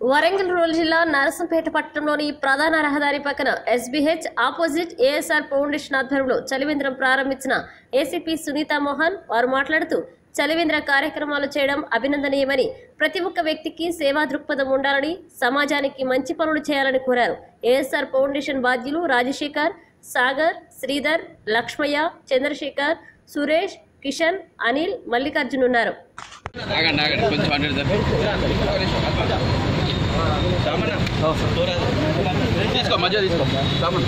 Warangal rural జిల్లా నరసంపేట పట్టణంలోని ప్రధాన రహదారి పక్కన ఎస్బీహెచ్ ఆపోజిట్ ఏఎస్ఆర్ ఫౌండేషన్ ఆధ్వర్యంలో చలివేంద్రం ప్రారంభించిన ఏసీపీ సునీతా మోహన్ వారు మాట్లాడుతూ చలివేంద్ర కార్యక్రమాలు చేయడం అభినందనీయమని ప్రతి ఒక్క వ్యక్తికి సేవా దృక్పథం ఉండాలని సమాజానికి మంచి పనులు చేయాలని కోరారు ఏఎస్ఆర్ ఫౌండేషన్ బాధ్యులు రాజశేఖర్ సాగర్ శ్రీధర్ లక్ష్మయ్య చంద్రశేఖర్ సురేష్ కిషన్ అనిల్ మల్లికార్జున్ ఉన్నారు ఆగండి ఆగండి కొంచెం అటు ఇటు జరుపు. తీసుకో మధ్య తీసుకో సామాన్